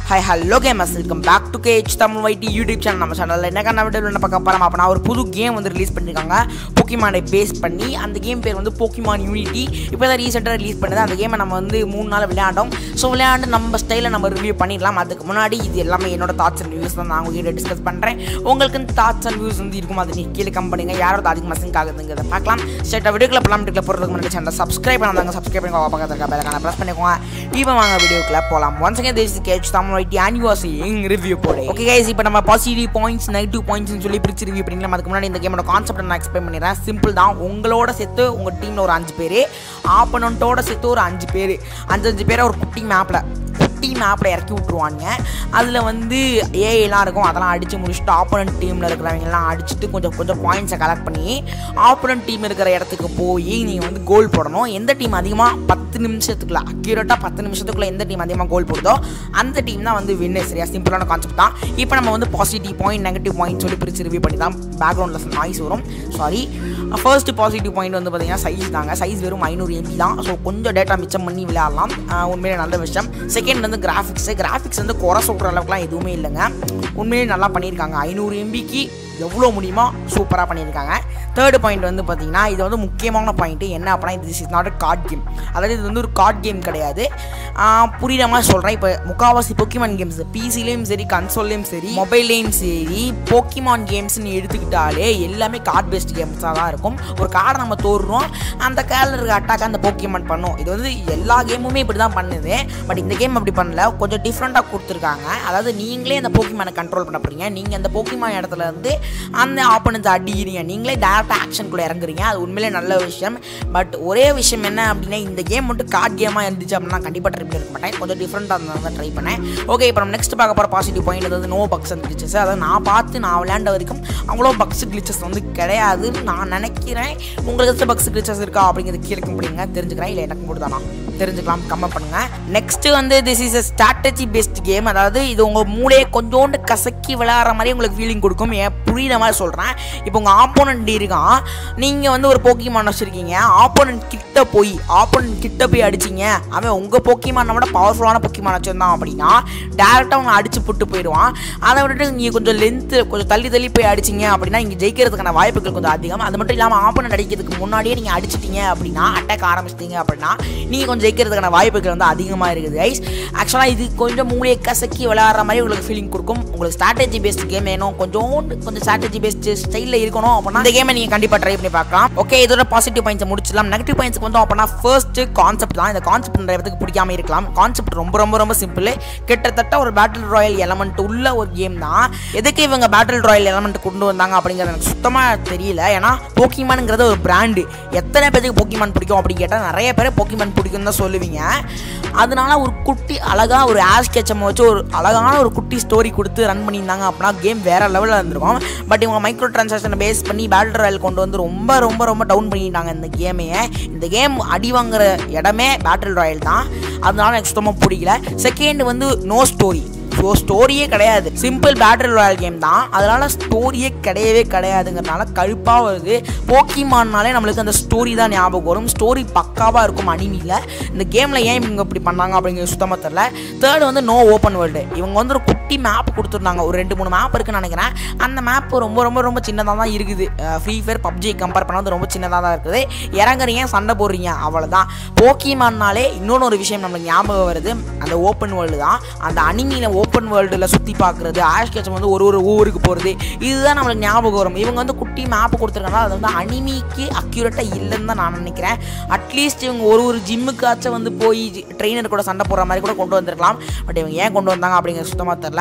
hi hello gamers welcome back to Catch Tamil வைட்டி YouTube channel நம்ம சேனலில் என்ன கண்ணா வீடியோ என்ன பார்க்க போகிறோம் அப்படின்னா ஒரு புது கேம் வந்து ரிலீஸ் பண்ணியிருக்காங்க போக்கிமானை பேஸ் பண்ணி அந்த கேம் பேர் வந்து போக்கிமான் யூனிட்டி இப்போ தான் ரீசெண்டாக ரிலீஸ் பண்ணுது அந்த கேமை நம்ம வந்து மூணு நாள் விளையாண்டோம் ஸோ விளையாண்டு நம்ம ஸ்டைலில் நம்ம ரிவ்யூ பண்ணிடலாம் அதுக்கு முன்னாடி இது எல்லாமே என்னோட தாட்ஸ் அண்ட் வியூஸ் தான் நான் உங்ககிட்ட டிஸ்கஸ் பண்ணுறேன் உங்களுக்கு தாட்ஸ் அண்ட் வியூஸ் வந்து இருக்கும் அது நீ கீழே கம் பண்ணுங்க யாரோட அதிகமாக சிங்க் ஆகுதுங்கிறத பார்க்கலாம் ஸ்ட்ரெயிட்டாக வீடியோக்குள்ள பலாம் வீடியோக்குள்ள போகிறதுக்கு முன்னாடி சேனல் சப்ஸ்கிரைப் பண்ணாங்க சப்ஸ்கிரைப் பண்ணி பக்கத்தில் பெலக்கான ப்ரெஸ் பண்ணிக்கோங்க இப்போ வாங்க வீடியோக்குள்ள போகலாம் once again this Catch Tamil வைட்டி ஆனிவர்சரி ரிவ்யூ போடு ஓகே கைஸ் இப்போ நம்ம பாசிட்டிவ் பாயிண்ட்ஸ் நெகட்டிவ் பாயிண்ட்ஸ்னு சொல்லி பிரிச்சு ரிவ்யூ பண்ணிக்கலாம் அதுக்கு முன்னாடி இந்த கேமோட கான்செப்ட் நான் எக்ஸ்பிளைன் பண்ணிடுறேன் சிம்பிள் தான் உங்களோட சேர்த்து உங்கள் டீமில் ஒரு அஞ்சு பேர் ஆப்பனண்ட்டோட சேர்த்து ஒரு அஞ்சு பேர் அஞ்சு அஞ்சு பேரை ஒரு குட்டி மேப்பில் குட்டி மேப்பில் இறக்கி விட்ருவாங்க அதில் வந்து ஏஐலாம் இருக்கும் அதெல்லாம் அடித்து முடிச்சுட்டு ஆப்போனன்ட் டீமில் இருக்கிறவங்கலாம் அடிச்சுட்டு கொஞ்சம் கொஞ்சம் பாயிண்ட்ஸை கலெக்ட் பண்ணி ஆப்போனன்ட் டீம் இருக்கிற இடத்துக்கு போய் நீங்கள் வந்து கோல் போடணும் எந்த டீம் அதிகமாக பத்து நிமிஷத்துக்குள்ள அக்யூரேட்டாக பத்து நிமிஷத்துக்குள்ள எந்த டீம் அதிகமாக கோல் போடுதோ அந்த டீம் தான் வந்து வின்னர் சரியா சிம்பிளான கான்செப்ட் தான் இப்போ நம்ம வந்து பாசிட்டிவ் பாயிண்ட் நெகட்டிவ் பாயிண்ட் சொல்லி பிரித்து ரிவ்யூ பண்ணி தான் பேக்ரவுண்டில் நாய்ஸ் வரும் சாரி ஃபர்ஸ்ட் பாசிட்டிவ் பாயிண்ட் வந்து பார்த்தீங்கன்னா சைஸ் தாங்க சைஸ் வெறும் ஐநூறு எம்பி தான் ஸோ கொஞ்சம் டேட்டா மிச்சம் பண்ணி விளையாடலாம் ஆஹ் உண்மையிலே நல்ல விஷயம் செகண்ட் வந்து கிராஃபிக்ஸு கிராஃபிக்ஸ் வந்து குறை சொல்கிற அளவுக்குலாம் எதுவுமே இல்லைங்க உண்மையிலே நல்லா பண்ணியிருக்காங்க ஐநூறு எம்பிக்கு எவ்வளோ முடியுமோ சூப்பராக பண்ணியிருக்காங்க தேர்டு பாயிண்ட் வந்து பார்த்தீங்கன்னா இது வந்து முக்கியமான பாயிண்ட்டு என்ன அப்படின்னா this is not a card game அதாவது இது வந்து ஒரு கார்ட் கேம் கிடையாது ஆஹ் புரியுற மாதிரி சொல்கிறேன் இப்போ முக்கால்வாசி பொக்கிமான் கேம்ஸ் பிசிலையும் சரி கன்சோல்லையும் சரி மொபைல்லையும் சரி போக்கிமான் கேம்ஸ்னு எடுத்துக்கிட்டாலே எல்லாமே கார்ட் பேஸ்ட் கேம்ஸாக தான் இருக்கும் ஒரு கார்டை நம்ம தோறுறோம் அந்த கார்டில் இருக்க அட்டாக் அந்த போக்கிமான் பண்ணும் இது வந்து எல்லா கேமுமே இப்படி தான் பண்ணுது பட் இந்த கேம் அப்படி பண்ணல கொஞ்சம் டிஃப்ரெண்ட்டாக கொடுத்துருக்காங்க அதாவது நீங்களே அந்த போக்கிமானை கண்ட்ரோல் பண்ண போறீங்க நீங்கள் அந்த போக்கிமான் இடத்துல இருந்து அந்த ஆப்பனன்ஸ் அடிக்கிறீங்க நீங்களே டேரக்டாக ஆக்ஷனுக்குள்ளே இறங்குறீங்க அது உண்மையிலே நல்ல விஷயம் பட் ஒரே விஷயம் என்ன அப்படின்னா இந்த கேம் மட்டும் கார்ட் கேமாக இருந்துச்சு அப்படின்னா கண்டிப்பாக ட்ரை பண்ணிருக்க மாட்டேன் கொஞ்சம் டிஃப்ரெண்ட்டாக இருந்தால் தான் ட்ரை பண்ணேன் ஓகே இப்போ நம்ம நெக்ஸ்ட் பார்க்க போகிற பாசிட்டிவ் பாயிண்ட் வந்து நோ பக்ஸ் அண்ட் கிளிச்சஸ் அதாவது நான் பார்த்து நான் விளையாண்ட வரைக்கும் அவ்வளோ பக்ஸ் கிளிச்சஸ் வந்து கிடையாதுன்னு நான் நினைக்கிறேன் உங்களுக்கு பக்ஸ் கிளிச்சஸ் இருக்கா அப்படிங்கிறது கீழே முடியுங்க தெரிஞ்சுக்கிறேன் இல்லை எனக்கு மட்டும் தானா தெரிஞ்சுக்கலாம் கமெண்ட் பண்ணுங்க நெக்ஸ்ட் வந்து this is a strategy based game அதாவது இது உங்கள் மூளையை கொஞ்சோண்டு கசக்கி விளையாடுற மாதிரி உங்களுக்கு ஃபீலிங் கொடுக்கும் ஏன் புரியுற மாதிரி சொல்கிறேன் இப்போ உங்கள் ஆப்போனண்ட் இருக்கான் நீங்கள் வந்து ஒரு போக்கிமான் வச்சுருக்கீங்க ஆப்போனண்ட் கிட்ட போய் ஆப்போனண்ட் கிட்ட போய் அடிச்சிங்க அவன் உங்கள் போக்கிமானை விட பவர்ஃபுல்லான போக்கிமான் வச்சுருந்தான் அப்படின்னா டேரெக்டாக அவங்க அடிச்சு புட்டு போயிடுவான் அதை விட்டுட்டு நீங்கள் கொஞ்சம் லென்த்து கொஞ்சம் தள்ளி தள்ளி போய் அடிச்சிங்க அப்படின்னா இங்கே ஜெயிக்கிறதுக்கான வாய்ப்புகள் கொஞ்சம் அதிகம் அது மட்டும் இல்லாமல் ஆப்போனண்ட் அடிக்கிறதுக்கு முன்னாடியே நீங்கள் அடிச்சிட்டீங்க அப்படின்னா அட்டாக் ஆரம்பிச்சிட்டீங்க அப்படின்னா நீங்கள் கொஞ்சம் ஜெயிக்கிறதுக்கான வாய்ப்புகள் வந்து அதிகமாக இருக்குது கைஸ் ஆக்சுவலாக இது கொஞ்சம் மூளையை கசக்கி விளையாடுற மாதிரி உங்களுக்கு ஃபீலிங் கொடுக்கும் உங்களுக்கு ஸ்ட்ராட்டஜி பேஸ்ட் கேம் வேணும் கொஞ்சம் கொஞ்சம் ஸ்ட்ராட்டஜி பேஸ்ட் ஸ்டைலில் இருக்கணும் அப்படின்னா இந்த கேமை நீங்கள் கண்டிப்பாக ட்ரை பண்ணி பார்க்கலாம் ஓகே இதோட பாசிட்டிவ் பாயிண்ட்ஸ் முடிச்சிடலாம் நெகட்டிவ் பாயிண்ட்ஸ்க்கு வந்து அப்படின்னா ஃபர்ஸ்ட் கான்செப்ட் தான் இந்த கான்செப்ட் நிறைய பேருக்கு பிடிக்காம இருக்கலாம் கான்செப்ட் ரொம்ப ரொம்ப ரொம்ப சிம்பிள் கிட்டத்தட்ட ஒரு பேட்டில் ராயல் எலமெண்ட் உள்ள ஒரு கேம் தான் எதுக்கு இவங்க பேட்டில் ராயல் எலமெண்ட் கொண்டு வந்தாங்க அப்படிங்கிறது எனக்கு சுத்தமாக தெரியல ஏன்னா போக்கிமானுங்கிறது ஒரு பிராண்டு எத்தனை பேருக்கு போக்கிமான் பிடிக்கும் அப்படின்னு கேட்டால் நிறைய பேர் போக்கிமான் பிடிக்கும் தான் சொல்லுவீங்க அதனால ஒரு குட்டி அழகாக ஒரு ஆஷ் கேச்சம் வச்சு ஒரு அழகான ஒரு குட்டி ஸ்டோரி கொடுத்து ரன் பண்ணியிருந்தாங்க அப்படின்னா கேம் வேற லெவலில் இருந்திருக்கும் பட் இவங்க மைக்ரோ டிரான்சாக்ஷனை பேஸ் பண்ணி பேட்டில் ராயல் கொண்டு வந்து ரொம்ப ரொம்ப ரொம்ப டவுன் பண்ணிட்டாங்க இந்த கேமையே இந்த கேம் அடி வாங்குற இடமே பேட்டில் ராயல் தான் அதனால எனக்கு சுத்தமாக பிடிக்கல செகண்ட் வந்து நோ ஸ்டோரி ஸோ ஸ்டோரியே கிடையாது சிம்பிள் பேட்டில் ராயல் கேம் தான் அதனால ஸ்டோரியே கிடையவே கிடையாதுங்கிறனால கழுப்பாக வருது போக்கிமான்னாலே நம்மளுக்கு அந்த ஸ்டோரி தான் ஞாபகம் வரும் ஸ்டோரி பக்காவாக இருக்கும் அனிமியில் இந்த கேமில் ஏன் இவங்க இப்படி பண்ணாங்க அப்படிங்கிறது சுத்தமாக தெரில தேர்ட் வந்து நோ ஓப்பன் வேர்ல்டு இவங்க வந்து ஒரு குட்டி மேப் கொடுத்துருந்தாங்க ஒரு ரெண்டு மூணு மேப் இருக்குன்னு நினைக்கிறேன் அந்த மேப் ரொம்ப ரொம்ப ரொம்ப சின்னதாக தான் இருக்குது ஃப்ரீ ஃபயர் பப்ஜி கம்பேர் பண்ணால் ரொம்ப சின்னதாக தான் இருக்குது இறங்குறீங்க சண்டை போடுறீங்க அவ்வளோதான் போக்கிமான்னாலே இன்னொன்று ஒரு விஷயம் நம்மளுக்கு ஞாபகம் வருது அந்த ஓப்பன் வேர்ல்டு தான் அந்த அனிமியில் ஓப்பன் வேர்ல்டில் சுற்றி பார்க்குறது ஆஷ் கேச்சம் வந்து ஒரு ஒரு ஊருக்கு போகிறது இதுதான் நம்மளுக்கு ஞாபகம் வரும் இவங்க வந்து குட்டி மேப் கொடுத்துருக்காங்க அது வந்து அனிமிக்கு அக்யூரேட்டாக இல்லைன்னு தான் நான் நினைக்கிறேன் அட்லீஸ்ட் இவங்க ஒரு ஒரு ஜிம்முக்காச்சும் வந்து போய் ட்ரெயினர் கூட சண்டை போடுற மாதிரி கூட கொண்டு வந்திருக்கலாம் பட் இவங்க ஏன் கொண்டு வந்தாங்க அப்படிங்கிறது சுத்தமாக தெரில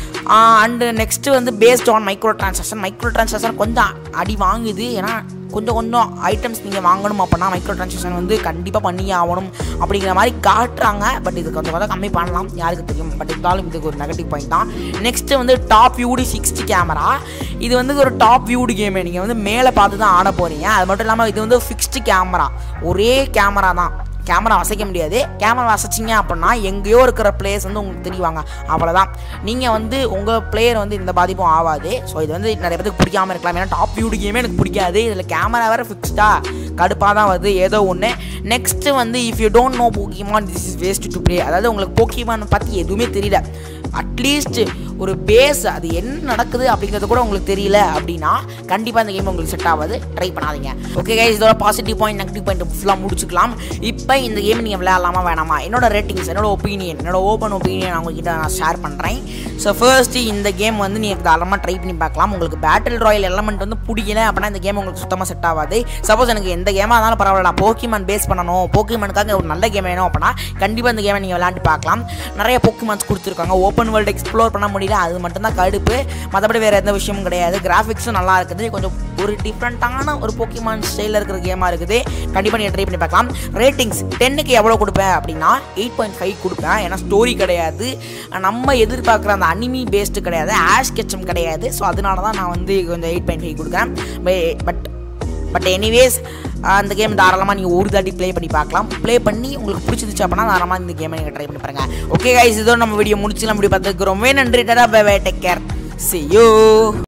அண்டு நெக்ஸ்ட்டு வந்து based on micro transaction micro transaction கொஞ்சம் அடி வாங்குது ஏன்னா கொஞ்சம் கொஞ்சம் ஐட்டம்ஸ் நீங்கள் வாங்கணும் அப்படின்னா மைக்ரோ டிரான்சாக்ஷன் வந்து கண்டிப்பாக பண்ணியே ஆகணும் அப்படிங்கிற மாதிரி காட்டுறாங்க பட் இது கொஞ்சம் கொஞ்சம் கம்மி பண்ணலாம் யாருக்கு தெரியும் பட் இருந்தாலும் இதுக்கு ஒரு நெகட்டிவ் பாயிண்ட் தான் நெக்ஸ்ட்டு வந்து டாப் வியூடு சிக்ஸ்டி கேமரா இது வந்து ஒரு டாப் வியூடு கேமு நீங்கள் வந்து மேலே பார்த்து தான் ஆட போகிறீங்க அது மட்டும் இல்லாமல் இது வந்து ஃபிக்ஸ்டு கேமரா ஒரே கேமரா தான் கேமரா அசைக்க முடியாது கேமரா அசைச்சிங்க அப்படின்னா எங்கேயோ இருக்கிற பிளேயர்ஸ் வந்து உங்களுக்கு தெரிவாங்க அவ்வளோதான் நீங்கள் வந்து உங்கள் பிளேயர் வந்து இந்த பாதிப்பும் ஆகாது ஸோ இது வந்து நிறைய பேருக்கு பிடிக்காம இருக்கலாம் ஏன்னா டாப் வியூடு கேமே எனக்கு பிடிக்காது இதில் கேமரா வேறு ஃபிக்ஸ்டாக கடுப்பாக தான் வருது ஏதோ ஒன்று நெக்ஸ்ட்டு வந்து if you don't know Pokemon this is waste to play அதாவது உங்களுக்கு போக்கிமான் பற்றி எதுவுமே தெரியல அட்லீஸ்ட் ஒரு பேஸ் அது என்ன நடக்குது அப்படிங்கிறது கூட உங்களுக்கு தெரியல அப்படின்னா கண்டிப்பாக இந்த கேம் உங்களுக்கு செட் ஆகாது ட்ரை பண்ணாதீங்க ஓகே கைஸ் இதோட பாசிட்டிவ் பாயிண்ட் நெகட்டிவ் பாயிண்ட் ஃபுல்லாக முடிச்சுக்கலாம் இப்போ இந்த கேம் நீங்கள் விளையாடலாமா வேணாமா என்னோட ரேட்டிங்ஸ் என்னோட ஒப்பீனியன் என்னோட ஓப்பன் ஒப்பீனியன் உங்ககிட்ட நான் ஷேர் பண்ணுறேன் ஸோ ஃபர்ஸ்ட்டு இந்த கேம் வந்து நீங்கள் தாராளமாக ட்ரை பண்ணி பார்க்கலாம் உங்களுக்கு பேட்டில் ராயல் எலமெண்ட் வந்து பிடிக்கல அப்படின்னா இந்த கேம் உங்களுக்கு சுத்தமாக செட் ஆகாது சப்போஸ் எனக்கு எந்த கேமாக இருந்தாலும் பரவாயில்ல நான் போக்கிமான் பேஸ் பண்ணணும் போக்கிமானுக்காக ஒரு நல்ல கேம் வேணும் அப்படின்னா கண்டிப்பாக இந்த கேமை நீங்கள் விளையாண்டு பார்க்கலாம் நிறைய போக்கிமான்ஸ் கொடுத்துருக்காங்க ஓப்பன் வேர்ல்டு எக்ஸ்ப்ளோர் பண்ண முடியல அது மட்டும்தான் கடுப்பு மற்றபடி வேறு எந்த விஷயமும் கிடையாது கிராஃபிக்ஸும் நல்லா இருக்குது கொஞ்சம் ஒரு டிஃப்ரெண்ட்டான ஒரு போக்கிமான் ஸ்டைலில் இருக்கிற கேமாக இருக்குது கண்டிப்பாக நீங்கள் ட்ரை பண்ணி பார்க்கலாம் ரேட்டிங்ஸ் டென்னுக்கு எவ்வளோ கொடுப்பேன் அப்படின்னா எயிட் பாயிண்ட் ஃபைவ் கொடுப்பேன் ஏன்னா ஸ்டோரி கிடையாது நம்ம எதிர்பார்க்குற அந்த அனிமி பேஸ்டு கிடையாது ஆஷ் கெச்சம் கிடையாது ஸோ அதனால தான் நான் வந்து கொஞ்சம் எயிட் பாயிண்ட் ஃபைவ் கொடுக்குறேன் பட் பட் எனிவேஸ் அந்த கேம் தாராளமாக நீங்கள் ஒரு தாட்டி ப்ளே பண்ணி பார்க்கலாம் ப்ளே பண்ணி உங்களுக்கு பிடிச்சிருச்சு அப்படின்னா தாராளமாக இந்த கேமை நீங்கள் ட்ரை பண்ணி பாருங்க ஓகே கைஸ் இதோ நம்ம வீடியோ முடிச்சுக்கலாம் வீடியோ பார்த்துக்கு ரொம்பவே நன்றி tata bye bye take care see you